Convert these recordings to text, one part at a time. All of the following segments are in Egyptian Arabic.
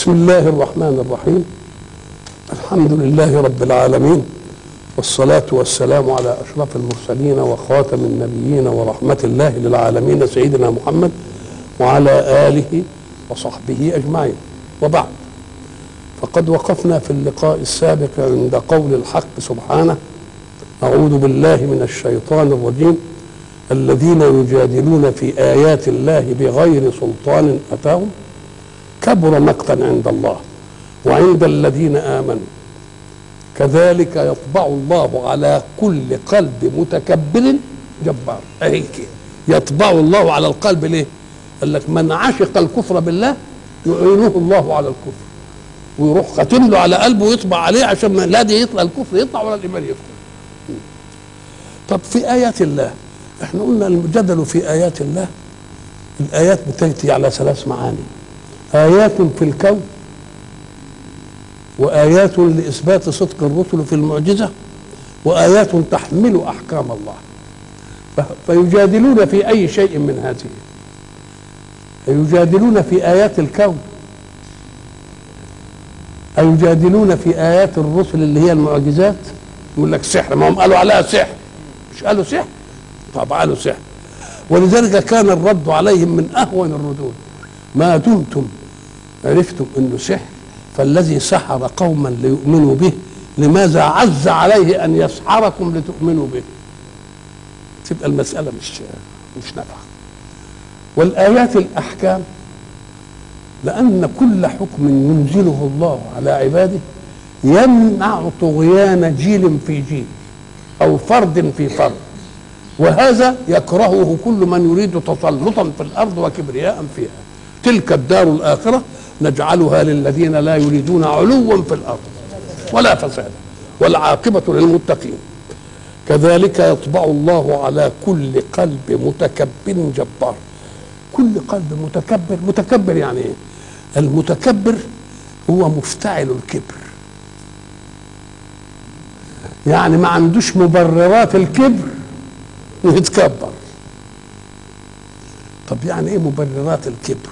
بسم الله الرحمن الرحيم الحمد لله رب العالمين والصلاة والسلام على أشرف المرسلين وخاتم النبيين ورحمة الله للعالمين سيدنا محمد وعلى آله وصحبه أجمعين وبعد فقد وقفنا في اللقاء السابق عند قول الحق سبحانه أعوذ بالله من الشيطان الرجيم الذين يجادلون في آيات الله بغير سلطان أتاهم كبر مقتا عند الله وعند الذين آمنوا كذلك يطبع الله على كل قلب متكبر جبار أهي كده يطبع الله على القلب ليه قال لك من عشق الكفر بالله يعينه الله على الكفر ويروح ختم له على قلبه ويطبع عليه عشان ما لا دي يطلع الكفر يطلع ولا الايمان يدخل طب في ايات الله احنا قلنا الجدل في ايات الله الايات بتاتي على ثلاث معاني ايات في الكون وايات لاثبات صدق الرسل في المعجزه وايات تحمل احكام الله فيجادلون في اي شيء من هذه يجادلون في ايات الكون أيجادلون في آيات الرسل اللي هي المعجزات يقول لك سحر ما هم قالوا عليها سحر مش قالوا سحر طب قالوا سحر ولذلك كان الرد عليهم من أهون الردود ما دمتم عرفتم أنه سحر فالذي سحر قوما ليؤمنوا به لماذا عز عليه أن يسحركم لتؤمنوا به تبقى المسألة مش مش نافعة والآيات الأحكام لأن كل حكم ينزله الله على عباده يمنع طغيان جيل في جيل أو فرد في فرد وهذا يكرهه كل من يريد تسلطا في الأرض وكبرياء فيها تلك الدار الآخرة نجعلها للذين لا يريدون علوا في الأرض ولا فسادا والعاقبة للمتقين كذلك يطبع الله على كل قلب متكبر جبار كل قلب متكبر متكبر يعني ايه المتكبر هو مفتعل الكبر يعني ما عندوش مبررات الكبر ويتكبر طب يعني ايه مبررات الكبر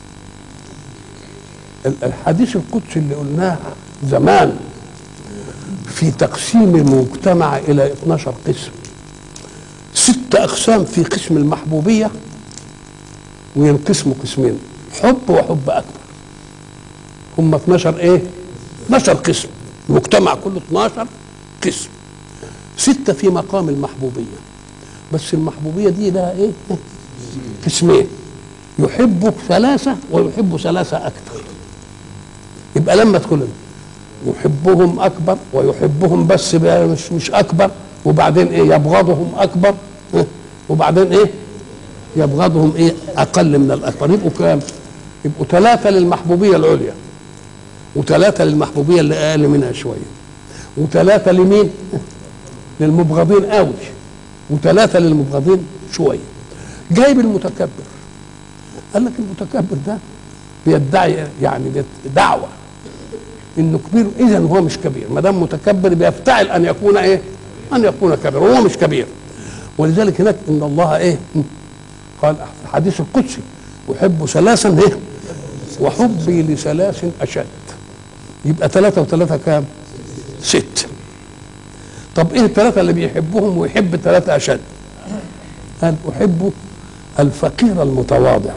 الحديث القدسي اللي قلناه زمان في تقسيم المجتمع الى 12 قسم ست اقسام في قسم المحبوبيه وينقسموا قسمين حب وحب اكبر هم 12 ايه 12 قسم المجتمع كله 12 قسم ستة في مقام المحبوبية بس المحبوبية دي لها ايه قسمين يحب ثلاثة ويحب ثلاثة أكثر يبقى لما تدخل يحبهم أكبر ويحبهم بس مش مش أكبر وبعدين إيه يبغضهم أكبر وبعدين إيه يبغضهم ايه اقل من الاكبر يبقوا كام يبقوا ثلاثه للمحبوبيه العليا وثلاثه للمحبوبيه اللي اقل منها شويه وثلاثه لمين للمبغضين قوي وثلاثه للمبغضين شويه جايب المتكبر قال لك المتكبر ده بيدعي يعني دعوه انه كبير اذا هو مش كبير ما دام متكبر بيفتعل ان يكون ايه ان يكون كبير وهو مش كبير ولذلك هناك ان الله ايه قال في الحديث القدسي أحب ثلاثا إيه؟ وحبي لثلاث أشد يبقى ثلاثة وثلاثة كام؟ ست طب إيه الثلاثة اللي بيحبهم ويحب الثلاثة أشد؟ قال أحب الفقير المتواضع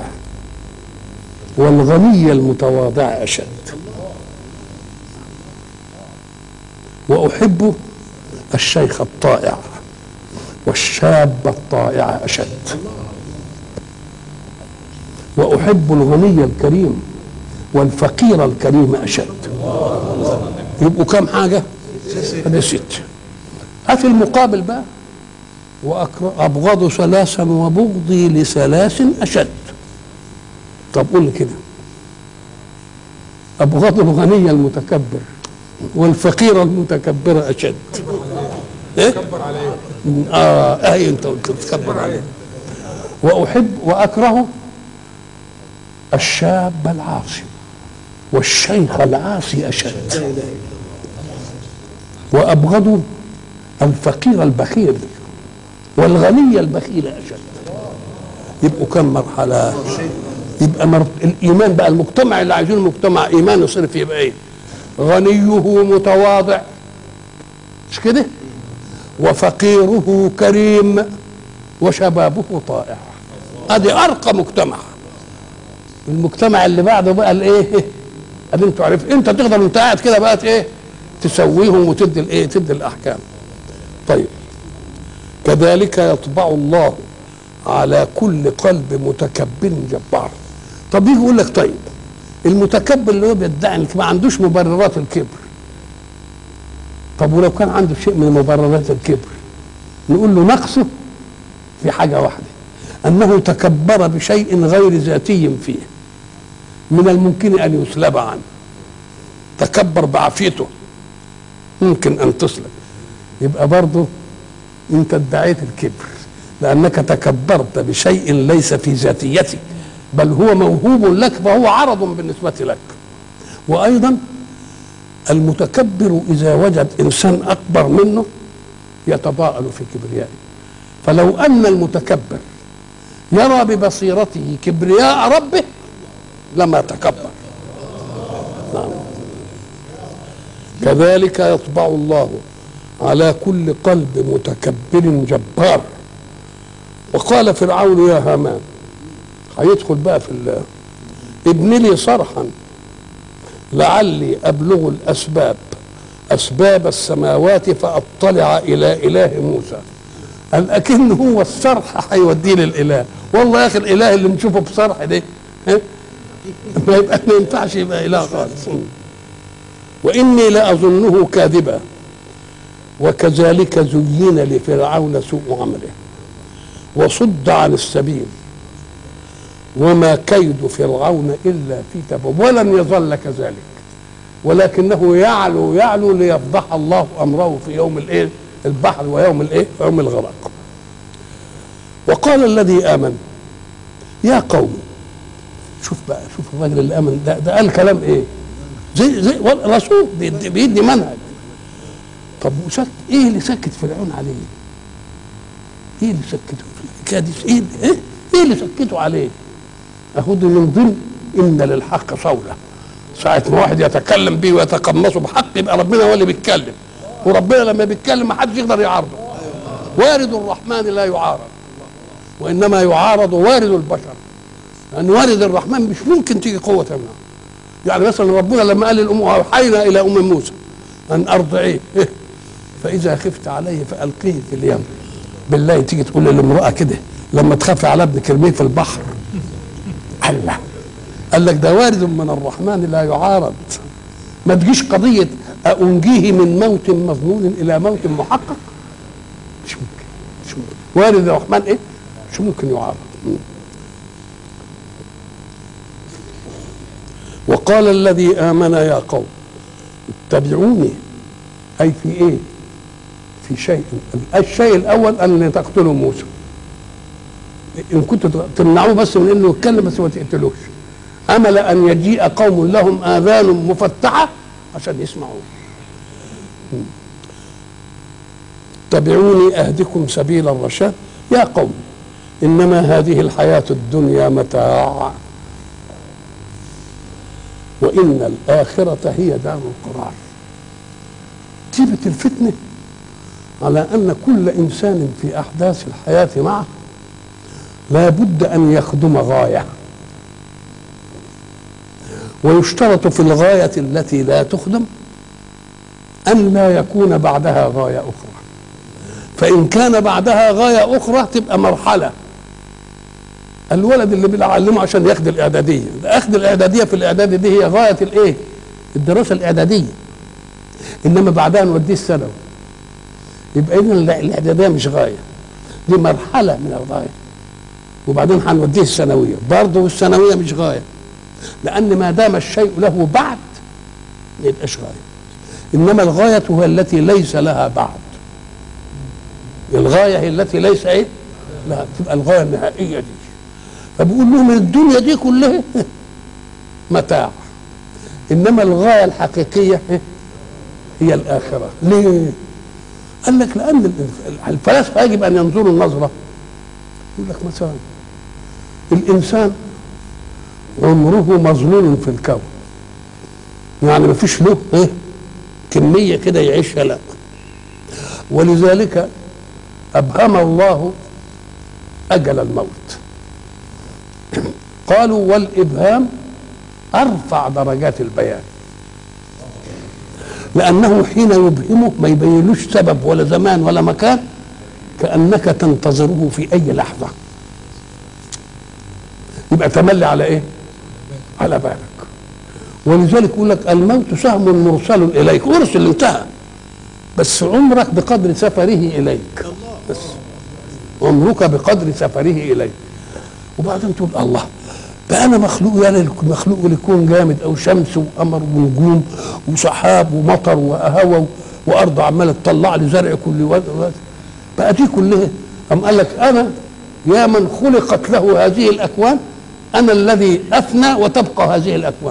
والغني المتواضع أشد وأحب الشيخ الطائع والشاب الطائع أشد واحب الغني الكريم والفقير الكريم اشد يبقوا كم حاجه هذه ست هات المقابل بقى وابغض ثلاثا وبغضي لثلاث اشد طب قول كده ابغض الغني المتكبر والفقير المتكبر اشد ايه اه اهي انت قلت تتكبر عليه واحب واكره الشاب العاصي والشيخ العاصي أشد وأبغض الفقير البخيل والغني البخيل أشد يبقوا كم مرحلة يبقى مر... الايمان بقى المجتمع اللي عايزينه مجتمع ايمان يصير فيه يبقى ايه غنيه متواضع مش كده وفقيره كريم وشبابه طائع ادي ارقى مجتمع المجتمع اللي بعده بقى الايه ادي انتوا عارف انت تقدر وانت قاعد كده بقى ايه تسويهم وتدي الايه تدي الاحكام طيب كذلك يطبع الله على كل قلب متكبر جبار طب يجي يقول لك طيب المتكبر اللي هو بيدعي انك ما عندوش مبررات الكبر طب ولو كان عنده شيء من مبررات الكبر نقول له نقصه في حاجة واحدة أنه تكبر بشيء غير ذاتي فيه من الممكن أن يسلب عنه تكبر بعافيته ممكن أن تسلب يبقى برضه أنت ادعيت الكبر لأنك تكبرت بشيء ليس في ذاتيتك بل هو موهوب لك فهو عرض بالنسبة لك وأيضا المتكبر إذا وجد إنسان أكبر منه يتضاءل في كبريائه فلو أن المتكبر يرى ببصيرته كبرياء ربه لما تكبر نعم كذلك يطبع الله على كل قلب متكبر جبار وقال فرعون يا هامان هيدخل بقى في الله ابن لي صرحا لعلي ابلغ الاسباب اسباب السماوات فاطلع الى اله موسى قال اكن هو الصرح هيوديه للاله والله يا اخي الاله اللي نشوفه بصرح ده ها؟ ما يبقى ما ينفعش يبقى اله خالص واني لاظنه كاذبا وكذلك زين لفرعون سوء عمله وصد عن السبيل وما كيد فرعون الا في تبوب ولن يظل كذلك ولكنه يعلو يعلو ليفضح الله امره في يوم الايه البحر ويوم الايه يوم الغرق وقال الذي امن يا قوم شوف بقى شوف الراجل اللي امن ده, ده قال كلام ايه زي زي رسول بيدي, بيدي منهج طب وسك ايه اللي سكت فرعون عليه ايه اللي سكته كادس ايه ايه ايه اللي سكته عليه اهو ده من ضمن ان للحق صوله ساعة ما واحد يتكلم بيه ويتقمصه بحق يبقى ربنا هو اللي بيتكلم وربنا لما بيتكلم ما حدش يقدر يعارضه وارد الرحمن لا يعارض وانما يعارض وارد البشر لان وارد الرحمن مش ممكن تيجي قوه تمنعه يعني مثلا ربنا لما قال للام اوحينا الى ام موسى ان ارضعيه إيه؟ فاذا خفت عليه فالقيه في اليم بالله تيجي تقول للامراه كده لما تخافي على ابنك ارميه في البحر الله قال لك ده وارد من الرحمن لا يعارض ما تجيش قضية أنجيه من موت مظنون إلى موت محقق مش ممكن مش ممكن وارد الرحمن إيه مش ممكن يعارض وقال الذي آمن يا قوم اتبعوني أي في إيه في شيء الشيء الأول أن تقتلوا موسى إن كنتوا تمنعوه بس من إنه يتكلم بس ما تقتلوش امل ان يجيء قوم لهم اذان مفتحه عشان يسمعوا اتبعوني اهدكم سبيل الرشاد يا قوم انما هذه الحياه الدنيا متاع وان الاخره هي دار القرار تيبت الفتنه على ان كل انسان في احداث الحياه معه لا بد ان يخدم غايه ويشترط في الغاية التي لا تخدم أن لا يكون بعدها غاية أخرى فإن كان بعدها غاية أخرى تبقى مرحلة الولد اللي بنعلمه عشان ياخد الإعدادية أخذ الإعدادية في الإعدادية دي هي غاية الإيه؟ الدراسة الإعدادية إنما بعدها نوديه الثانوي يبقى إذا الإعدادية مش غاية دي مرحلة من الغاية وبعدين هنوديه الثانوية برضه الثانوية مش غاية لأن ما دام الشيء له بعد ما يبقاش غاية إنما الغاية هي التي ليس لها بعد الغاية هي التي ليس إيه؟ لا تبقى الغاية النهائية دي فبيقول لهم الدنيا دي كلها متاع إنما الغاية الحقيقية هي الآخرة ليه؟ قال لك لأن الفلاسفة يجب أن ينظروا النظرة يقول لك مثلا الإنسان عمره مظلول في الكون يعني ما فيش له ايه كميه كده يعيشها لا ولذلك ابهم الله اجل الموت قالوا والابهام ارفع درجات البيان لانه حين يبهمه ما يبينوش سبب ولا زمان ولا مكان كانك تنتظره في اي لحظه يبقى تملي على ايه على بالك ولذلك يقول لك الموت سهم مرسل اليك ارسل انتهى بس عمرك بقدر سفره اليك بس عمرك بقدر سفره اليك وبعدين تقول الله بقى انا مخلوق يعني مخلوق لكون جامد او شمس وقمر ونجوم وسحاب ومطر وهواء وارض عماله تطلع لي زرع كل وقت بقى دي كلها أم قال لك انا يا من خلقت له هذه الاكوان انا الذي افنى وتبقى هذه الاكوان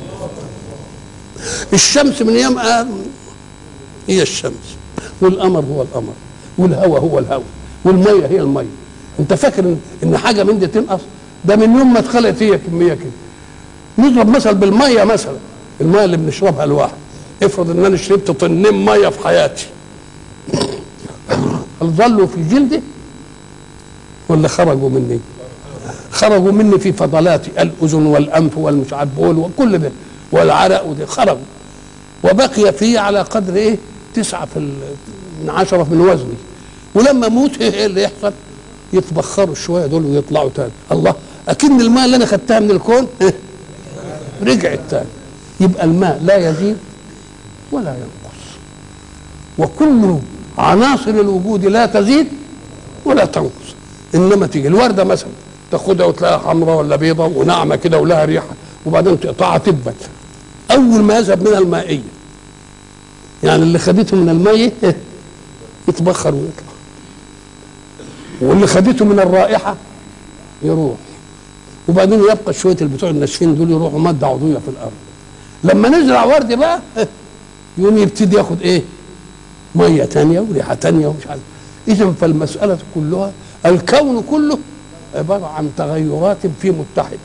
الشمس من ايام آدم هي الشمس والقمر هو القمر والهواء هو الهواء والميه هي الميه انت فاكر ان, إن حاجه من دي تنقص ده من يوم ما اتخلقت هي كميه كده نضرب مثل بالميه مثلا الميه اللي بنشربها الواحد افرض ان انا شربت طنين ميه في حياتي هل ظلوا في جلدي ولا خرجوا مني خرجوا مني في فضلاتي الاذن والانف والمش عارف بول وكل ده والعرق وده خرجوا وبقي في على قدر ايه تسعة في من عشرة من وزني ولما اموت ايه اللي يحصل يتبخروا شويه دول ويطلعوا تاني الله اكن الماء اللي انا خدتها من الكون إيه؟ رجعت تاني يبقى الماء لا يزيد ولا ينقص وكل عناصر الوجود لا تزيد ولا تنقص انما تيجي الورده مثلا تاخدها وتلاقيها حمراء ولا بيضاء وناعمه كده ولها ريحه وبعدين تقطعها تبت اول ما يذهب منها المائيه يعني اللي خدته من المية يتبخر ويطلع واللي خدته من الرائحه يروح وبعدين يبقى شويه البتوع الناشفين دول يروحوا ماده عضويه في الارض لما نزرع ورد بقى يقوم يبتدي ياخد ايه ميه تانية وريحه تانية ومش عارف اذا فالمساله كلها الكون كله عباره عن تغيرات في متحد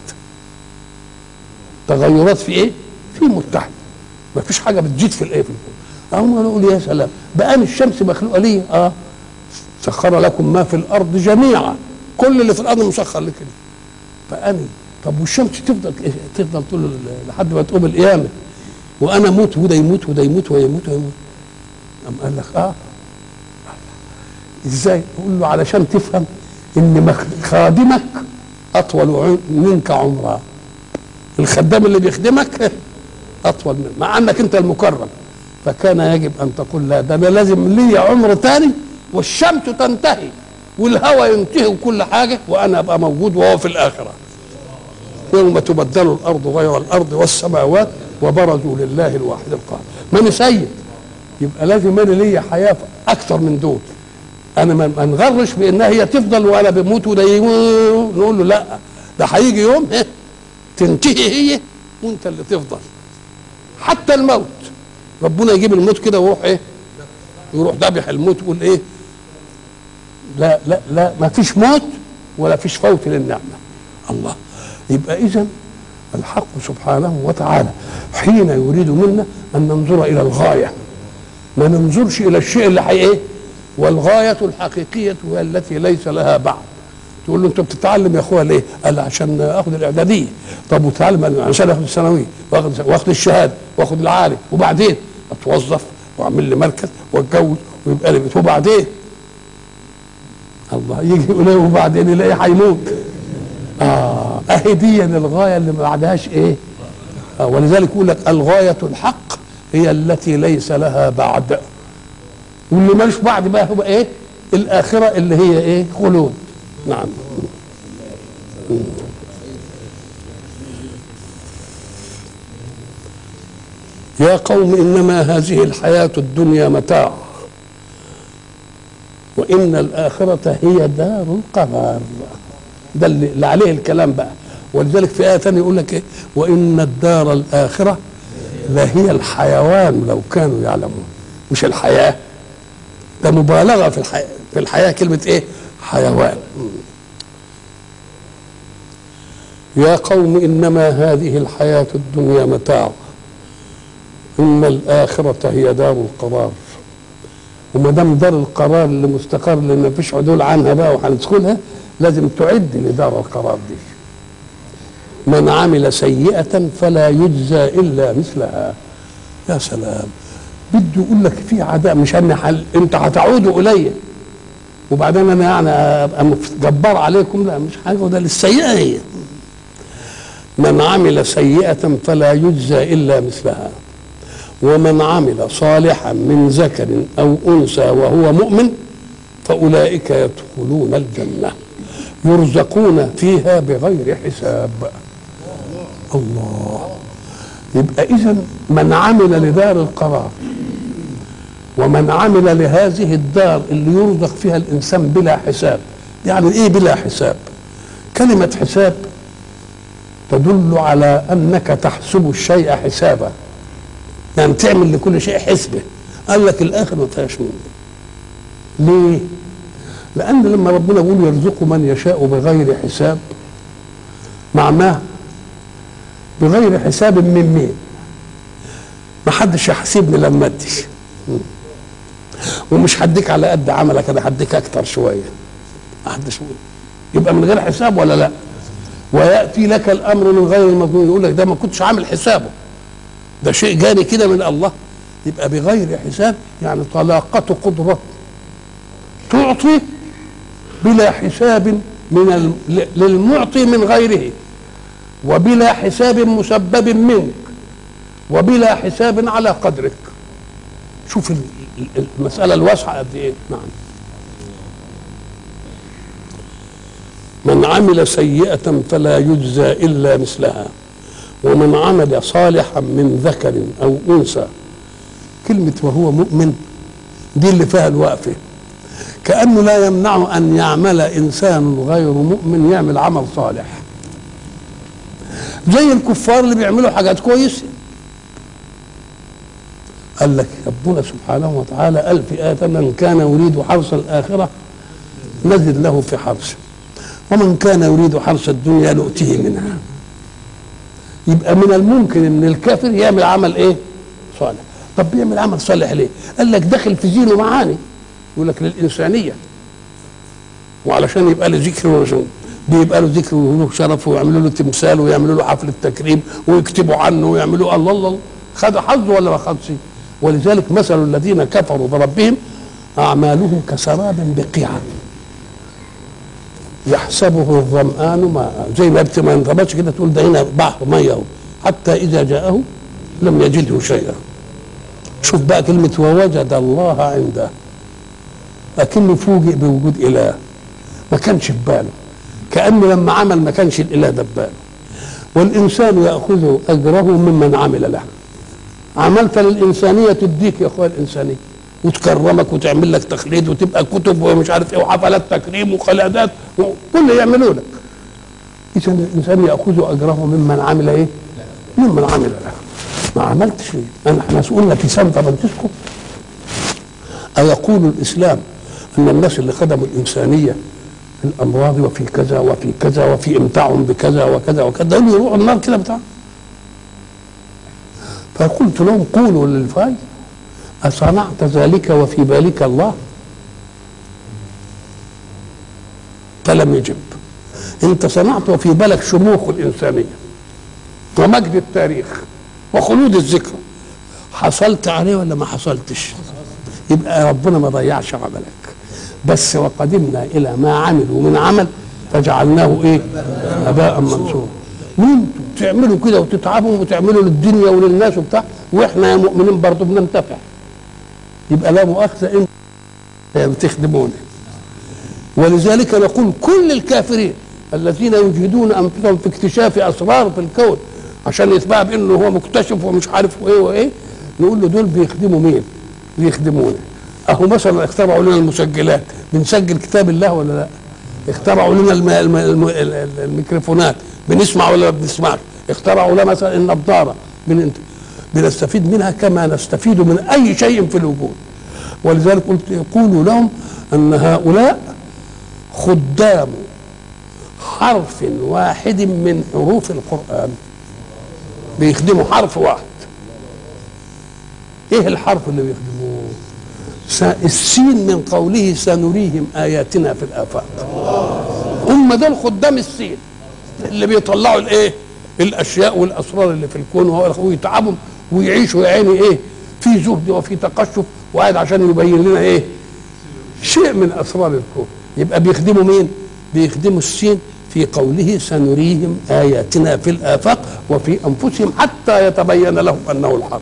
تغيرات في ايه في متحد ما فيش حاجه بتزيد في الايه في الكون اهم نقول يا سلام بقى الشمس مخلوقه ليه اه سخر لكم ما في الارض جميعا كل اللي في الارض مسخر لك فاني طب والشمس تفضل إيه؟ تفضل طول لحد ما تقوم القيامه وانا اموت وده يموت وده يموت ويموت ويموت قام قال لك اه ازاي؟ يقول له علشان تفهم ان خادمك اطول منك عمرا الخدام اللي بيخدمك اطول منك مع انك انت المكرم فكان يجب ان تقول لا ده انا لازم لي عمر تاني والشمس تنتهي والهواء ينتهي وكل حاجه وانا ابقى موجود وهو في الاخره يوم تبدل الارض غير الارض والسماوات وبرزوا لله الواحد القهار من سيد يبقى لازم انا ليا حياه اكثر من دول انا ما نغرش بانها هي تفضل وانا بموت وده نقول له لا ده هيجي يوم إيه؟ تنتهي هي وانت اللي تفضل حتى الموت ربنا يجيب الموت كده ويروح ايه يروح ذبح الموت يقول ايه لا لا لا ما فيش موت ولا فيش فوت للنعمه الله يبقى اذا الحق سبحانه وتعالى حين يريد منا ان ننظر الى الغايه ما ننظرش الى الشيء اللي حي ايه والغايه الحقيقيه هي التي ليس لها بعد تقول له انت بتتعلم يا اخويا ليه؟ قال عشان اخذ الاعداديه طب وتعلم عشان اخذ الثانويه واخذ واخذ الشهاده واخذ العالي وبعدين اتوظف واعمل لي مركز واتجوز ويبقى لي بيت وبعدين الله يجي يقول له وبعدين يلاقي هيموت اه اهي دي الغايه اللي ما بعدهاش ايه؟ آه ولذلك يقول لك الغايه الحق هي التي ليس لها بعد واللي مالوش بعد بقى هو ايه؟ الاخره اللي هي ايه؟ خلود نعم يا قوم انما هذه الحياه الدنيا متاع وان الاخره هي دار القرار ده اللي عليه الكلام بقى ولذلك في ايه ثانيه يقول لك ايه وان الدار الاخره لهي الحيوان لو كانوا يعلمون مش الحياه ده مبالغه في الحياه في الحياه كلمه ايه حيوان يا قوم انما هذه الحياه الدنيا متاع ان الاخره هي دار القرار وما دام دار القرار اللي مستقر اللي ما فيش عدول عنها بقى وهندخلها لازم تعد لدار القرار دي من عمل سيئة فلا يجزى إلا مثلها يا سلام بده يقول لك في عداء مش أن حل أنت هتعود إلي وبعدين أنا يعني أبقى جبار عليكم لا مش حاجة وده للسيئة هي من عمل سيئة فلا يجزى إلا مثلها ومن عمل صالحا من ذكر أو أنثى وهو مؤمن فأولئك يدخلون الجنة يرزقون فيها بغير حساب الله يبقى إذا من عمل لدار القرار ومن عمل لهذه الدار اللي يرزق فيها الإنسان بلا حساب يعني إيه بلا حساب كلمة حساب تدل على أنك تحسب الشيء حسابا يعني تعمل لكل شيء حسبه قال لك الآخر ما فيهاش منه ليه لأن لما ربنا يقول يرزق من يشاء بغير حساب معناه بغير حساب من مين ما حدش يحاسبني لما اديش ومش هديك على قد عملك انا هديك اكتر شويه ما حدش يبقى من غير حساب ولا لا وياتي لك الامر من غير المظنون يقول لك ده ما كنتش عامل حسابه ده شيء جاني كده من الله يبقى بغير حساب يعني طلاقة قدرة تعطي بلا حساب من الم... للمعطي من غيره وبلا حساب مسبب منك وبلا حساب على قدرك شوف المسألة الواسعة قد إيه نعم من عمل سيئة فلا يجزى إلا مثلها ومن عمل صالحا من ذكر أو أنثى كلمة وهو مؤمن دي اللي فيها الوقفة كأنه لا يمنع أن يعمل إنسان غير مؤمن يعمل عمل صالح زي الكفار اللي بيعملوا حاجات كويسة قال لك ربنا سبحانه وتعالى قال في آية من كان يريد حرث الآخرة نزد له في حرثه ومن كان يريد حرث الدنيا نؤتيه منها يبقى من الممكن ان الكافر يعمل عمل ايه صالح طب بيعمل عمل صالح ليه قال لك داخل في زينه معاني يقول لك للانسانيه وعلشان يبقى له ذكر ورسول بيبقى له ذكر وله شرف ويعملوا له تمثال ويعملوا له حفله تكريم ويكتبوا عنه ويعملوا الله الله خد حظه ولا ما خدش ولذلك مثل الذين كفروا بربهم اعمالهم كسراب بقيعه يحسبه الظمآن ماء زي ما ما ينضبطش كده تقول ده هنا بحر ميه حتى إذا جاءه لم يجده شيئا شوف بقى كلمة ووجد الله عنده لكنه فوجئ بوجود إله ما كانش في باله كأنه لما عمل ما كانش الإله ده في باله والإنسان يأخذ أجره ممن عمل له عملت للإنسانية تديك يا أخويا الإنسانية وتكرمك وتعمل لك تخليد وتبقى كتب ومش عارف ايه وحفلات تكريم وخلادات كل يعملوا لك اذا الانسان ياخذ اجره ممن عمل ايه؟ ممن عمل له ما عملتش ايه؟ انا احنا قلنا في سان فرانسيسكو أيقول الإسلام أن الناس اللي خدموا الإنسانية في الأمراض وفي كذا وفي كذا وفي إمتاعهم بكذا وكذا وكذا دول يروحوا النار كده بتاع فقلت لهم قولوا للفاي أصنعت ذلك وفي بالك الله فلم يجب انت صنعت وفي بالك شموخ الإنسانية ومجد التاريخ وخلود الذكرى حصلت عليه ولا ما حصلتش يبقى ربنا ما ضيعش عملك بس وقدمنا إلى ما عملوا من عمل فجعلناه ايه هباء منصورا مين تعملوا كده وتتعبوا وتعملوا للدنيا وللناس وبتاع واحنا يا مؤمنين برضه بننتفع يبقى لا مؤاخذه انت بتخدمونا ولذلك نقول كل الكافرين الذين يجهدون انفسهم في اكتشاف اسرار في الكون عشان يتباع بانه هو مكتشف ومش عارف ايه وايه نقول له دول بيخدموا مين؟ بيخدمونا اهو مثلا اخترعوا لنا المسجلات بنسجل كتاب الله ولا لا؟ اخترعوا لنا الم... الم... الم... الميكروفونات بنسمع ولا ما بنسمعش اخترعوا لنا مثلا النظاره بن... بنستفيد منها كما نستفيد من اي شيء في الوجود ولذلك قلت قولوا لهم ان هؤلاء خدام حرف واحد من حروف القرآن بيخدموا حرف واحد ايه الحرف اللي بيخدموه س- السين من قوله سنريهم آياتنا في الآفاق هم دول خدام السين اللي بيطلعوا الايه الاشياء والاسرار اللي في الكون وهو- ويتعبوا ويعيشوا يا عيني ايه في زهد وفي تقشف وقاعد عشان يبين لنا ايه شيء من اسرار الكون يبقى بيخدموا مين بيخدموا السين في قوله سنريهم اياتنا في الافاق وفي انفسهم حتى يتبين لهم انه الحق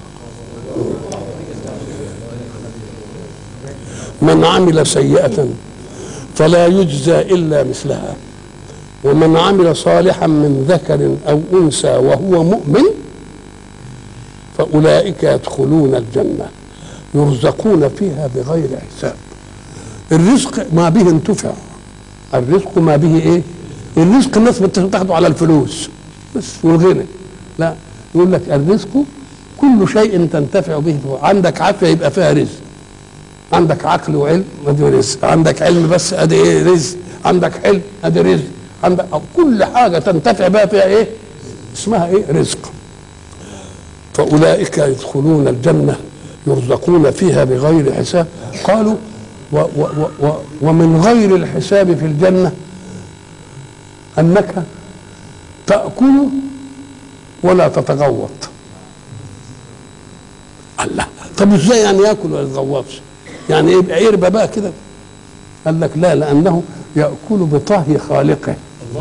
من عمل سيئه فلا يجزى الا مثلها ومن عمل صالحا من ذكر او انثى وهو مؤمن فاولئك يدخلون الجنه يرزقون فيها بغير حساب الرزق ما به انتفع الرزق ما به ايه الرزق الناس بتاخده على الفلوس بس والغنى لا يقول لك الرزق كل شيء تنتفع به عندك عافيه يبقى فيها رزق عندك عقل وعلم ادي رزق عندك علم بس ادي ايه رزق عندك حلم ادي رزق عندك أو كل حاجه تنتفع بها فيها ايه اسمها ايه رزق فاولئك يدخلون الجنه يرزقون فيها بغير حساب قالوا و و و و ومن غير الحساب في الجنه انك تاكل ولا تتغوط الله طب ازاي يعني ياكل ولا يتغوطش يعني يبقى يربى بقى كده قال لك لا لانه ياكل بطهي خالقه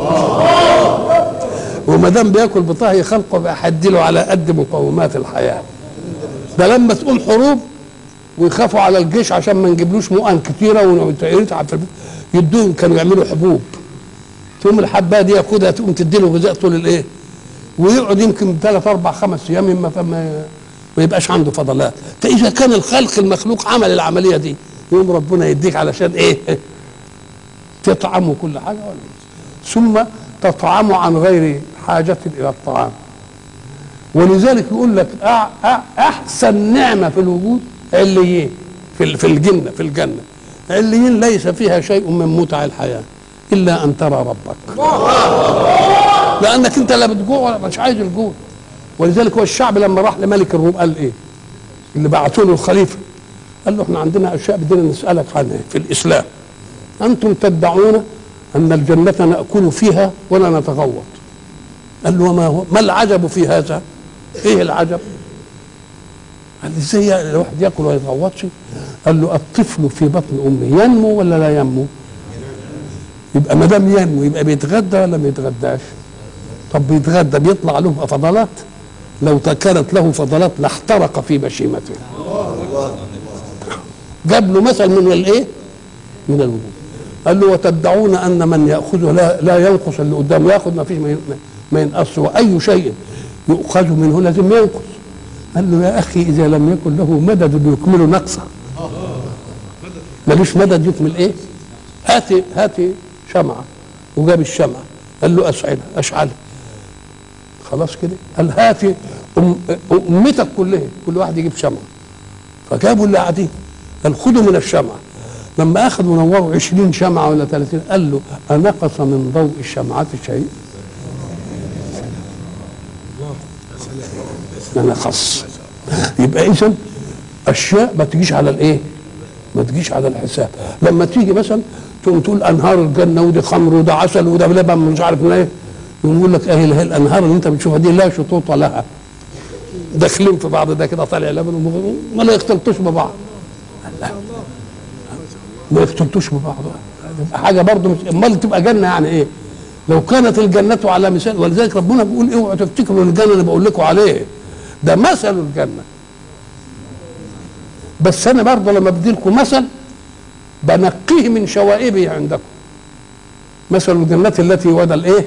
وما دام بياكل بطهي خلقه بقى حدله على قد مقومات الحياه ده لما تقوم حروب ويخافوا على الجيش عشان ما نجيبلوش مؤن كتيره ويتعب في البيت يدوهم كانوا يعملوا حبوب تقوم الحبايه دي ياخدها تقوم تديله غذاء طول الايه ويقعد يمكن ثلاث اربع خمس ايام ما فما ما يبقاش عنده فضلات فاذا كان الخلق المخلوق عمل العمليه دي يقوم ربنا يديك علشان ايه تطعمه كل حاجه ولا ثم تطعمه عن غير حاجه الى الطعام ولذلك يقول لك أع- أع- احسن نعمه في الوجود عليين في ال- في الجنه في الجنه عليين ليس فيها شيء من متع الحياه الا ان ترى ربك لانك انت لا بتجوع ولا مش عايز الجوع ولذلك هو الشعب لما راح لملك الروم قال ايه اللي بعثوا له الخليفه قال له احنا عندنا اشياء بدنا نسالك عنها في الاسلام انتم تدعون ان الجنه ناكل فيها ولا نتغوط قال له وما هو ما العجب في هذا ايه العجب قال لي ازاي الواحد ياكل ولا يتغوطش قال له الطفل في بطن امه ينمو ولا لا ينمو يبقى ما دام ينمو يبقى بيتغدى ولا ما بيتغداش طب بيتغدى بيطلع له فضلات لو كانت له فضلات لاحترق في بشيمته جاب له مثل من الايه من الوجود قال له وتدعون ان من ياخذه لا, لا ينقص اللي قدامه ياخذ ما فيش ما ين- ما ينقص واي شيء يؤخذ منه لازم ينقص قال له يا اخي اذا لم يكن له مدد يكمل نقصه ملوش مدد يكمل ايه هاتي هاتي شمعه وجاب الشمعه قال له اشعلها اشعلها خلاص كده قال هاتي أم امتك كلها كل واحد يجيب شمعه فجابوا اللي قاعدين قال خدوا من الشمعه لما اخذوا نوروا 20 شمعه ولا 30 قال له انقص من ضوء الشمعات شيء نقص يبقى اذا اشياء ما تجيش على الايه ما تجيش على الحساب لما تيجي مثلا تقوم تقول انهار الجنه ودي خمر وده عسل وده لبن مش عارف من ايه يقوم يقول لك ايه هي الانهار اللي انت بتشوفها دي لا شطوط لها داخلين في بعض ده كده طالع لبن ومغ- ولا يختلطوش ببعض لا. ما يختلطوش ببعض يبقى حاجه برضه مش امال تبقى جنه يعني ايه لو كانت الجنة على مثال ولذلك ربنا بيقول اوعوا تفتكروا الجنة اللي بقول لكم عليه ده مثل الجنة بس انا برضه لما بدي لكم مثل بنقيه من شوائبه عندكم مثل الجنة التي وعد الايه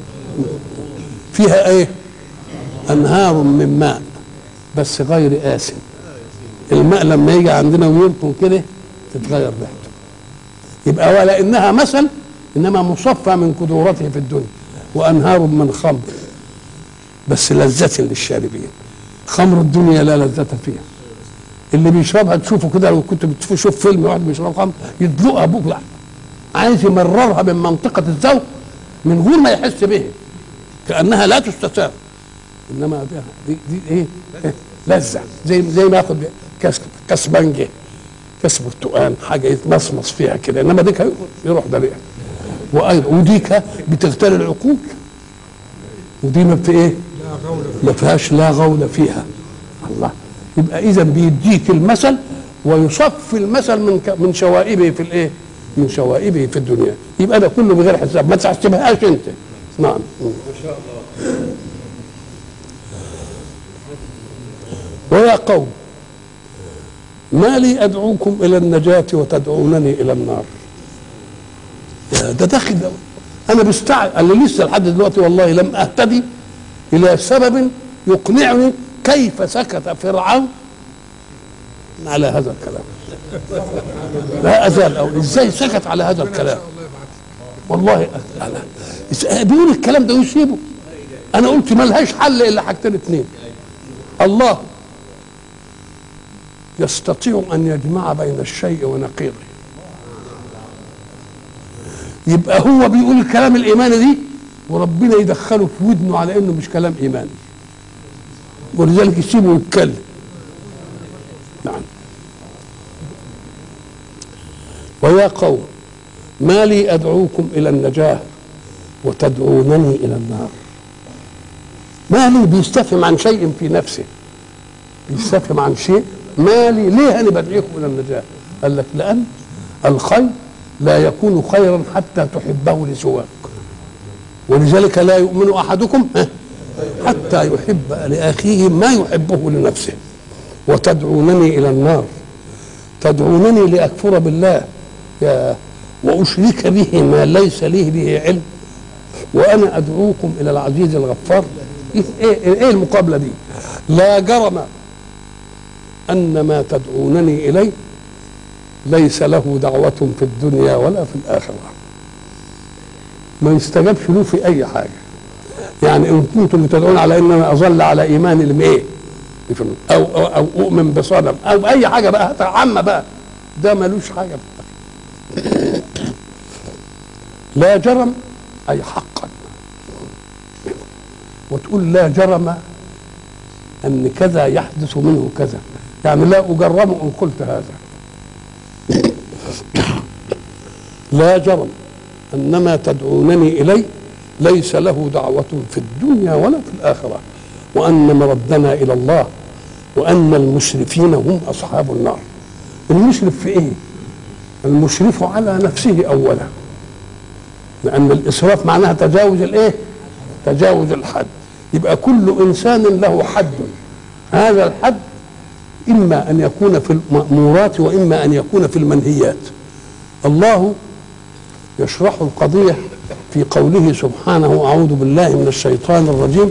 فيها ايه انهار من ماء بس غير آسن الماء لما يجي عندنا ويركن كده تتغير ريحته يبقى ولا انها مثل انما مصفى من قدورته في الدنيا وانهار من خمر بس لذة للشاربين خمر الدنيا لا لذة فيها اللي بيشربها تشوفه كده لو كنت بتشوف فيلم واحد بيشرب خمر يدلقها بوك لا عايز يمررها من منطقة الذوق من غير ما يحس به كانها لا تستساغ انما دي, دي, دي ايه إيه؟ لذه زي زي ما ياخد كاس كاس بنجه كاس برتقال حاجه يتمصمص فيها كده انما ديك يروح ده وايضا وديك بتغتال العقول ودي ما في ايه ما فيهاش لا غول فيها الله يبقى اذا بيديك المثل ويصفي المثل من ك- من شوائبه في الايه من شوائبه في الدنيا يبقى ده كله بغير حساب ما تحسبهاش انت نعم ويا قوم ما لي ادعوكم الى النجاه وتدعونني الى النار يا ده داخل ده انا بستعجب قال لي لسه لحد دلوقتي والله لم اهتدي الى سبب يقنعني كيف سكت فرعون على هذا الكلام لا ازال او ازاي سكت على هذا الكلام والله أنا بيقول الكلام ده ويسيبه انا قلت ما لهاش حل الا حاجتين اتنين الله يستطيع ان يجمع بين الشيء ونقيضه يبقى هو بيقول الكلام الايماني دي وربنا يدخله في ودنه على انه مش كلام ايماني ولذلك يسيبه يتكلم نعم ويا قوم ما لي ادعوكم الى النجاه وتدعونني الى النار ما لي بيستفهم عن شيء في نفسه بيستفهم عن شيء ما لي ليه انا بدعيكم الى النجاه قال لك لان الخير لا يكون خيرا حتى تحبه لسواك ولذلك لا يؤمن احدكم ها، حتى يحب لاخيه ما يحبه لنفسه وتدعونني الى النار تدعونني لاكفر بالله يا واشرك به ما ليس لي به علم وانا ادعوكم الى العزيز الغفار ايه ايه, إيه المقابله دي لا جرم ان ما تدعونني اليه ليس له دعوة في الدنيا ولا في الآخرة ما يستجابش له في أي حاجة يعني إن كنتم تدعون على إن أنا أظل على إيمان الإيه أو, أو, أو أؤمن بصنم أو أي حاجة بقى عامة بقى ده ملوش حاجة لا جرم أي حقا وتقول لا جرم أن كذا يحدث منه كذا يعني لا أجرم إن قلت هذا لا جرم أن ما تدعونني إليه ليس له دعوة في الدنيا ولا في الآخرة وأن مردنا إلى الله وأن المسرفين هم أصحاب النار المسرف في إيه؟ المسرف على نفسه أولا لأن الإسراف معناها تجاوز الإيه؟ تجاوز الحد يبقى كل إنسان له حد هذا الحد إما أن يكون في المأمورات وإما أن يكون في المنهيات الله يشرح القضية في قوله سبحانه أعوذ بالله من الشيطان الرجيم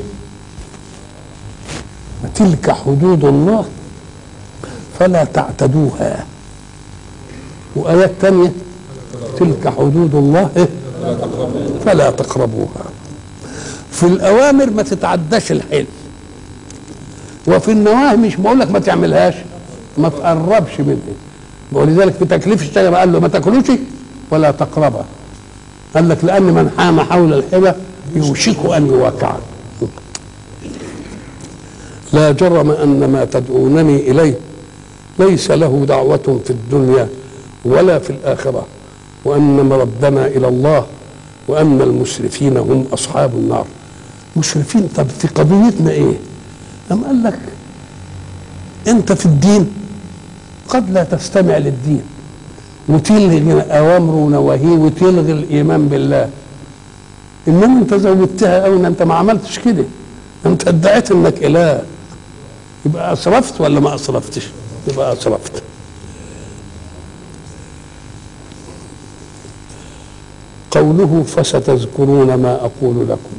تلك حدود الله فلا تعتدوها وآيات تانية تلك حدود الله إيه؟ فلا تقربوها في الأوامر ما تتعداش الحلم وفي النواهي مش بقول لك ما تعملهاش ما تقربش منها ولذلك في تكليف الشجره قال له ما تاكلوش ولا تقربها قال لك لان من حام حول الحمى يوشك ان يواقع لا جرم ان ما تدعونني اليه ليس له دعوه في الدنيا ولا في الاخره وان مردنا الى الله وان المسرفين هم اصحاب النار مسرفين طب في قضيتنا ايه أم قال لك أنت في الدين قد لا تستمع للدين وتلغي أوامره ونواهيه وتلغي الإيمان بالله إنما أنت زودتها أو إن أنت ما عملتش كده أنت ادعيت إنك إله يبقى أسرفت ولا ما أسرفتش؟ يبقى أسرفت قوله فستذكرون ما أقول لكم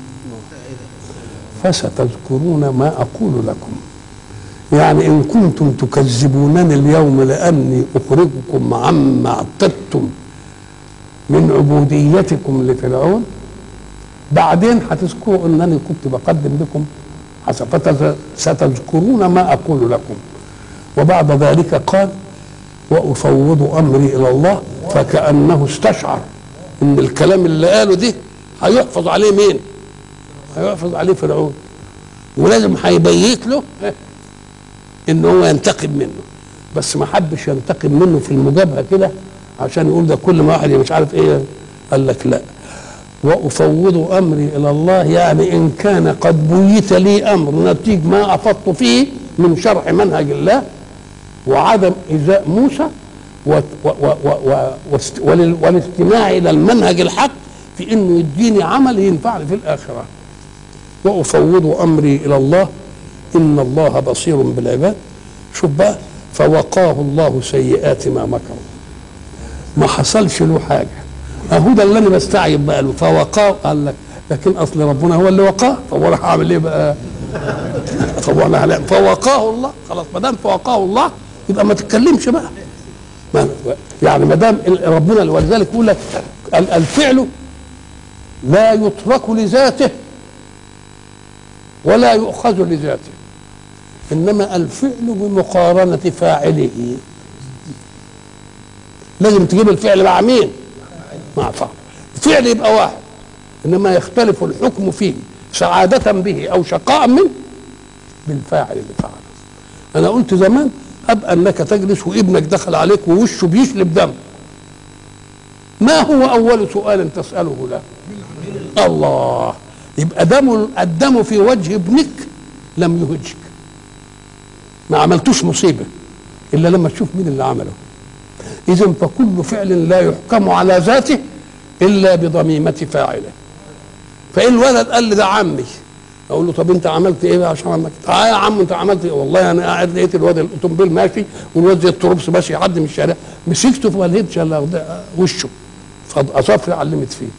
فستذكرون ما أقول لكم يعني إن كنتم تكذبونني اليوم لأني أخرجكم عما اعتدتم من عبوديتكم لفرعون بعدين هتذكروا أنني كنت بقدم لكم حسب ستذكرون ما أقول لكم وبعد ذلك قال وأفوض أمري إلى الله فكأنه استشعر إن الكلام اللي قاله ده هيحفظ عليه مين هيحفظ عليه فرعون ولازم هيبيت له ان هو ينتقم منه بس ما حبش ينتقم منه في المجابهه كده عشان يقول ده كل ما واحد مش عارف ايه قال لك لا وافوض امري الى الله يعني ان كان قد بيت لي امر نتيج ما افضت فيه من شرح منهج الله وعدم ايذاء موسى و- و- و- و- واست- ولل- والاستماع الى المنهج الحق في انه يديني عمل ينفعني في الاخره وافوض امري الى الله ان الله بصير بالعباد شوف بقى فوقاه الله سيئات ما مكروا ما حصلش له حاجه اهو ده اللي انا بستعجب بقى له فوقاه قال لك لكن اصل ربنا هو اللي وقاه طب وانا هعمل ايه بقى؟ طب وانا هعمل- فوقاه الله خلاص ما دام فوقاه الله يبقى ما تتكلمش بقى ما يعني ما دام ال- ربنا ولذلك يقول لك ال- الفعل لا يترك لذاته ولا يؤخذ لذاته انما الفعل بمقارنه فاعله لازم تجيب الفعل مع مين مع فاعل الفعل يبقى واحد انما يختلف الحكم فيه سعادة به او شقاء منه بالفاعل اللي فعله انا قلت زمان اب انك تجلس وابنك دخل عليك ووشه بيشلب دم ما هو اول سؤال تساله له الله يبقى دم الدم في وجه ابنك لم يهجك ما عملتوش مصيبه الا لما تشوف مين اللي عمله اذا فكل فعل لا يحكم على ذاته الا بضميمه فاعله فان الولد قال لي ده عمي اقول له طب انت عملت ايه بقى عشان عمك اه يا عم انت عملت ايه والله انا قاعد لقيت الواد الاوتومبيل ماشي والواد زي التروبس ماشي يعدي من الشارع مسكته فما لقيتش الا ده وشه فاصافري علمت فيه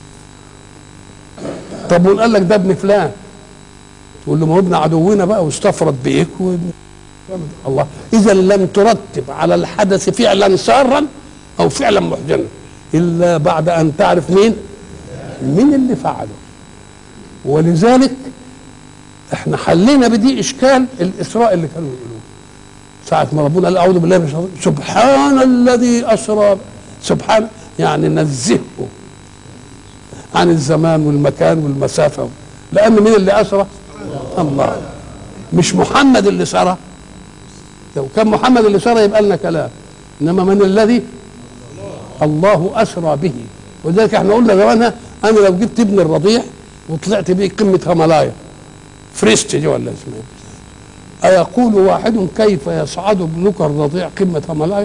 طب وقال لك ده ابن فلان تقول له ما هو ابن عدونا بقى واستفرد بيك و... الله اذا لم ترتب على الحدث فعلا سارا او فعلا محزنا الا بعد ان تعرف مين مين اللي فعله ولذلك احنا حلينا بدي اشكال الاسراء اللي كانوا يقولوه ساعة ما ربنا قال اعوذ بالله من الشيطان سبحان الذي اسرى سبحان يعني نزهه عن الزمان والمكان والمسافة لأن مين اللي أسرى؟ الله مش محمد اللي سرى لو كان محمد اللي سرى يبقى لنا كلام إنما من الذي الله أسرى به ولذلك احنا قلنا زمانها أنا لو جبت ابن الرضيع وطلعت بيه قمة هملايا فريست دي ولا اسمها إيه؟ أيقول واحد كيف يصعد ابنك الرضيع قمة هملايا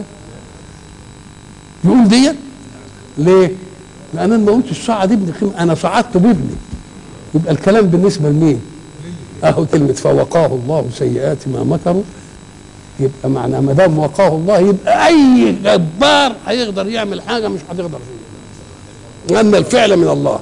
يقول ديت ليه؟ لان انا ما قلتش صعد ابني قيمة انا صعدت بابني يبقى الكلام بالنسبه لمين؟ اهو كلمه فوقاه الله سيئات ما مكروا يبقى معنى ما دام وقاه الله يبقى اي جبار هيقدر يعمل حاجه مش هتقدر فيها لان الفعل من الله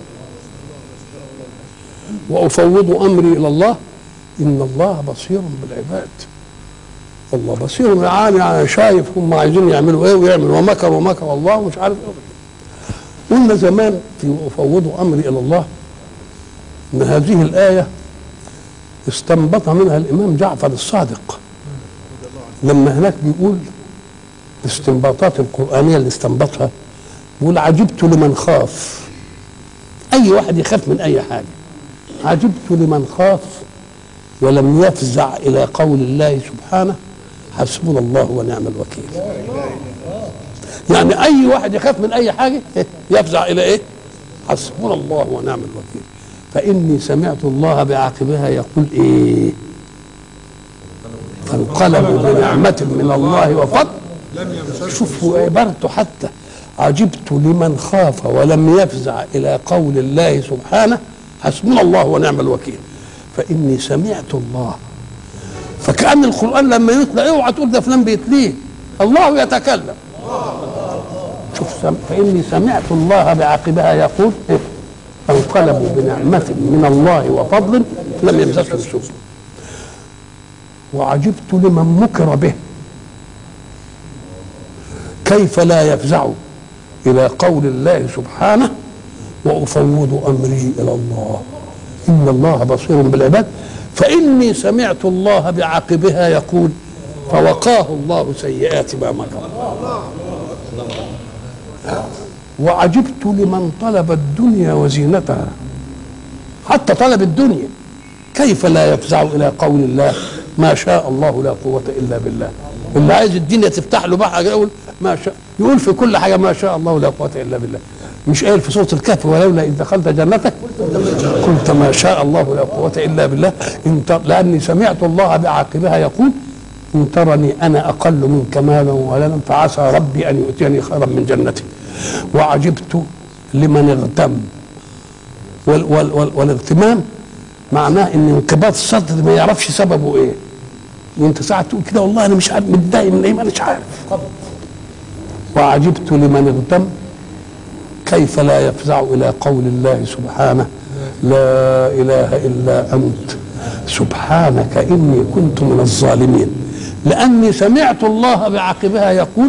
وافوض امري الى الله ان الله بصير بالعباد الله بصير يعني شايف هم عايزين يعملوا ايه ويعملوا ومكر ومكر الله ومش عارف ايه قلنا زمان في افوض امري الى الله ان هذه الايه استنبط منها الامام جعفر الصادق لما هناك بيقول الاستنباطات القرانيه اللي استنبطها بيقول عجبت لمن خاف اي واحد يخاف من اي حاجه عجبت لمن خاف ولم يفزع الى قول الله سبحانه حسبنا الله ونعم الوكيل يعني اي واحد يخاف من اي حاجه يفزع الى ايه حسبنا الله ونعم الوكيل فاني سمعت الله بعاقبها يقول ايه فانقلبوا بنعمة من الله وفضل شوفوا عبارته حتى عجبت لمن خاف ولم يفزع إلى قول الله سبحانه حسبنا الله ونعم الوكيل فإني سمعت الله فكأن القرآن لما يتلى اوعى تقول ده فلان بيتليه الله يتكلم شوف سم... فإني سمعت الله بعقبها يقول إيه؟ فانقلبوا بنعمة من الله وفضل لم يمسسهم سوء وعجبت لمن مكر به كيف لا يفزع إلى قول الله سبحانه وأفوض أمري إلى الله إن الله بصير بالعباد فإني سمعت الله بعقبها يقول فوقاه الله سيئات ما مكر وعجبت لمن طلب الدنيا وزينتها حتى طلب الدنيا كيف لا يفزع الى قول الله ما شاء الله لا قوه الا بالله اللي عايز الدنيا تفتح له بقى يقول ما شاء يقول في كل حاجه ما شاء الله لا قوه الا بالله مش قايل في سوره الكهف ولولا اذ دخلت جنتك قلت ما شاء الله لا قوه الا بالله إن تر... لاني سمعت الله بعاقبها يقول ان ترني انا اقل منك مالا ولدا فعسى ربي ان يؤتيني خيرا من جنتي وعجبت لمن اغتم وال وال وال والاغتمام معناه ان انقباض الصدر ما يعرفش سببه ايه وانت ساعه تقول كده والله انا مش عارف متضايق من ايه ما اناش عارف وعجبت لمن اغتم كيف لا يفزع الى قول الله سبحانه لا اله الا انت سبحانك اني كنت من الظالمين لاني سمعت الله بعقبها يقول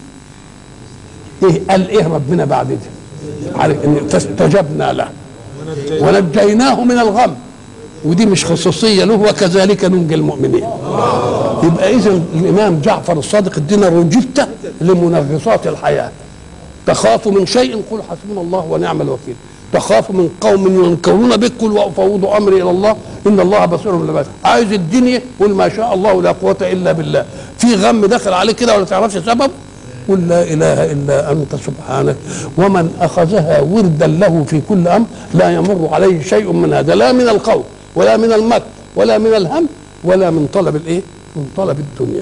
ايه قال ايه ربنا بعد ده عارف ان فاستجبنا له ونجيناه من الغم ودي مش خصوصيه له وكذلك ننجي المؤمنين يبقى اذا الامام جعفر الصادق ادينا رجبته لمنغصات الحياه تخاف من شيء قل حسبنا الله ونعم الوكيل تخاف من قوم ينكرون بك قل وافوض امري الى الله ان الله بصير بالعباد عايز الدنيا قل ما شاء الله لا قوه الا بالله في غم داخل عليك كده ولا تعرفش سبب قل لا اله الا انت سبحانك ومن اخذها وردا له في كل امر لا يمر عليه شيء من هذا لا من القول ولا من المكر ولا من الهم ولا من طلب الايه؟ من طلب الدنيا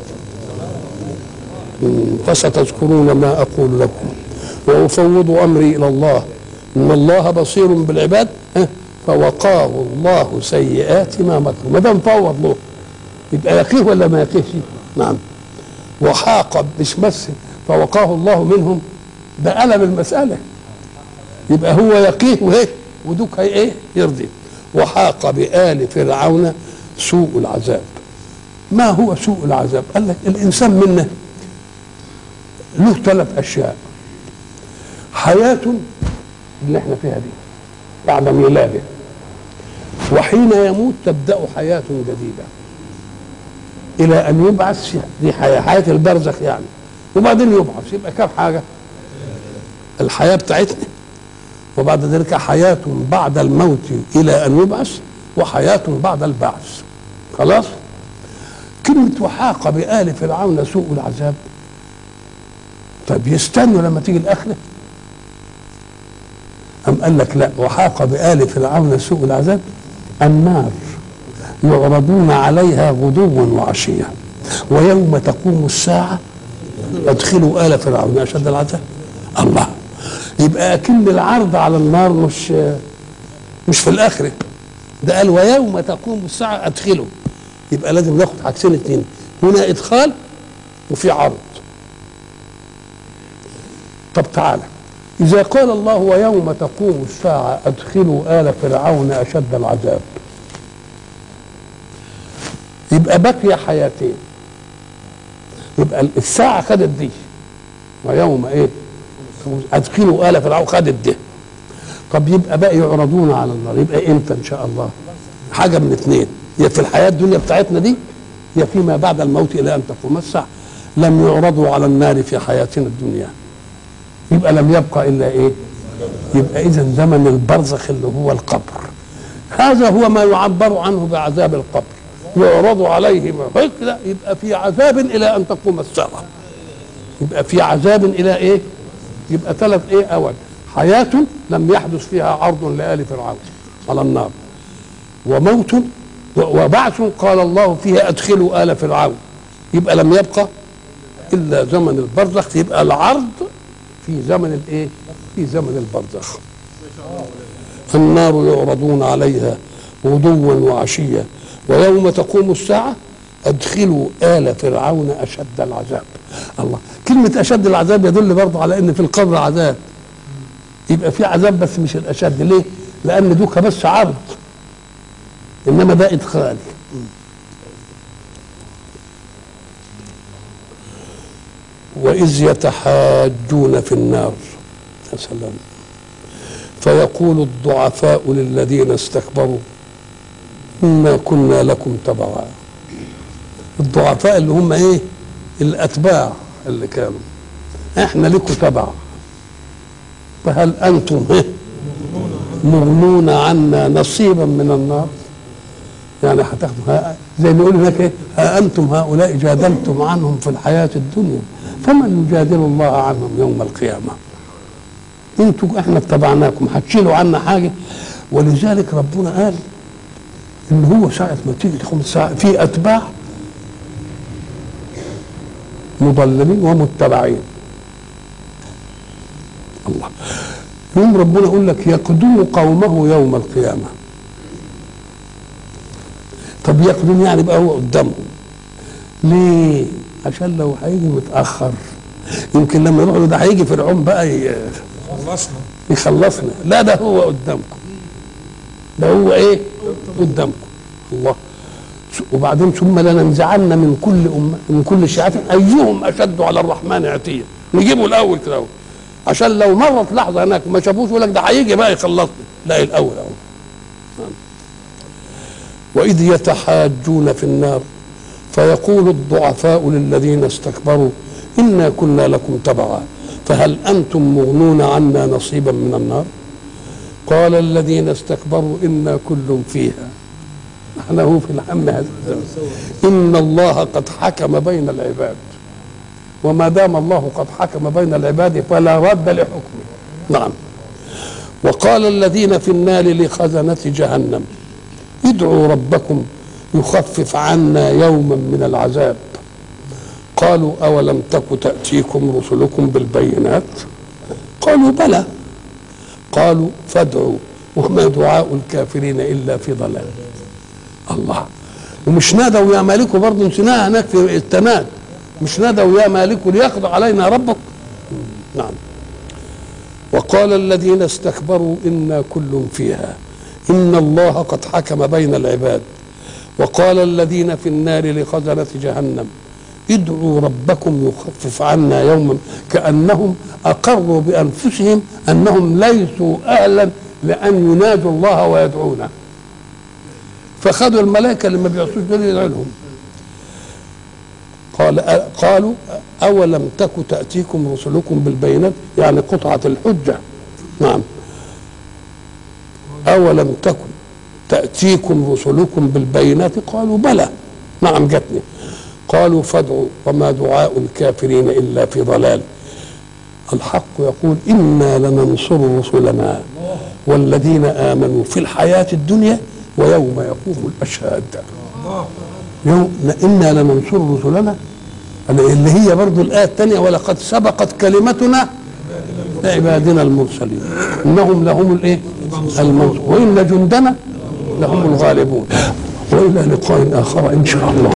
فستذكرون ما اقول لكم وافوض امري الى الله ان الله بصير بالعباد فوقاه الله سيئات ما مكروا ما دام فوض له يبقى يقيه ولا ما يقيهش؟ نعم وحاق مش بس فوقاه الله منهم ده قلب المساله يبقى هو يقيه وايه ودوك هي ايه يرضي وحاق بآل فرعون سوء العذاب ما هو سوء العذاب قال لك الانسان منا له ثلاث اشياء حياه اللي احنا فيها دي بعد ميلاده وحين يموت تبدا حياه جديده الى ان يبعث دي حياه حياه البرزخ يعني وبعدين يبعث يبقى كم حاجه الحياه بتاعتنا وبعد ذلك حياه بعد الموت الى ان يبعث وحياه بعد البعث خلاص كلمه وحاق بآل فرعون سوء العذاب طب يستنوا لما تيجي الاخره أم قال لك لا وحاق بآل فرعون سوء العذاب النار يعرضون عليها غدوا وعشيا ويوم تقوم الساعة ادخلوا آل فرعون أشد العذاب الله يبقى أكن العرض على النار مش مش في الآخرة ده قال ويوم تقوم الساعة ادخلوا يبقى لازم ناخد عكسين اتنين هنا إدخال وفي عرض طب تعالى إذا قال الله ويوم تقوم الساعة أدخلوا آل فرعون أشد العذاب يبقى بقي حياتين يبقى الساعة خدت دي ويوم إيه أدخلوا آل فرعون خدت دي طب يبقى بقى يعرضون على النار يبقى إمتى إن شاء الله حاجة من اثنين يا في الحياة الدنيا بتاعتنا دي يا فيما بعد الموت إلى أن تقوم الساعة لم يعرضوا على النار في حياتنا الدنيا يبقى لم يبقى الا ايه يبقى اذا زمن البرزخ اللي هو القبر هذا هو ما يعبر عنه بعذاب القبر يعرض عليه ما لا يبقى في عذاب الى ان تقوم الساعه يبقى في عذاب الى ايه يبقى ثلاث ايه اول حياه لم يحدث فيها عرض لآل فرعون على النار وموت وبعث قال الله فيها ادخلوا آل فرعون يبقى لم يبقى الا زمن البرزخ يبقى العرض في زمن الايه في زمن البرزخ النار يعرضون عليها غدوا وعشيا ويوم تقوم الساعة أدخلوا آل فرعون أشد العذاب الله كلمة أشد العذاب يدل برضه على أن في القبر عذاب يبقى في عذاب بس مش الأشد ليه؟ لأن دوكا بس عرض إنما ده إدخال وإذ يتحاجون في النار يا سلام فيقول الضعفاء للذين استكبروا إنا كنا لكم تبعا الضعفاء اللي هم ايه الاتباع اللي كانوا احنا لكم تبع فهل انتم ايه مغنون عنا نصيبا من النار يعني هتاخدوا ها- زي ما يقول هناك ايه ها انتم هؤلاء جادلتم عنهم في الحياه الدنيا فمن يجادل الله عنهم يوم القيامه انتوا احنا اتبعناكم هتشيلوا عنا حاجه ولذلك ربنا قال ان هو ساعه ما تيجي تقوم الساعه في اتباع مضللين ومتبعين الله يوم ربنا يقول لك يقدم قومه يوم القيامه طب يقدم يعني يبقى هو قدامهم ليه عشان لو هيجي متاخر يمكن لما يروح له ده هيجي فرعون بقى ي- خلصنا يخلصنا لا ده هو قدامكم ده هو ايه قدامكم الله وبعدين ثم لننزعن من كل أمة من كل شيعة أيهم أشد على الرحمن عتيا نجيبه الأول كده أهو. عشان لو مرت لحظة هناك ما شافوش يقول لك ده هيجي بقى يخلصني لا الأول أهو وإذ يتحاجون في النار فيقول الضعفاء للذين استكبروا إنا كنا لكم تبعا فهل أنتم مغنون عنا نصيبا من النار قال الذين استكبروا إنا كل فيها نحن هو في الهم هذا الزمن. إن الله قد حكم بين العباد وما دام الله قد حكم بين العباد فلا رد لحكمه نعم وقال الذين في النار لخزنة جهنم ادعوا ربكم يخفف عنا يوما من العذاب قالوا أولم تك تأتيكم رسلكم بالبينات قالوا بلى قالوا فادعوا وما دعاء الكافرين إلا في ضلال الله ومش نادوا يا مالك برضه نسيناها هناك في التناد مش نادوا يا مالك ليقضي علينا ربك نعم وقال الذين استكبروا إنا كل فيها إن الله قد حكم بين العباد وقال الذين في النار لخزنة جهنم ادعوا ربكم يخفف عنا يوما كأنهم أقروا بأنفسهم أنهم ليسوا أهلا لأن ينادوا الله ويدعونه فخذوا الملائكة اللي ما بيعصوش دول يدعوا لهم قال قالوا أولم تك تأتيكم رسلكم بالبينات يعني قطعة الحجة نعم أولم تكن تأتيكم رسلكم بالبينات قالوا بلى نعم جتني قالوا فادعوا وما دعاء الكافرين إلا في ضلال الحق يقول إنا لننصر رسلنا والذين آمنوا في الحياة الدنيا ويوم يقوم الأشهاد يوم إنا لننصر رسلنا اللي هي برضو الآية الثانية ولقد سبقت كلمتنا لعبادنا المرسلين إنهم لهم الإيه المنصور وإن جندنا لهم الغالبون وإلى لقاء آخر إن شاء الله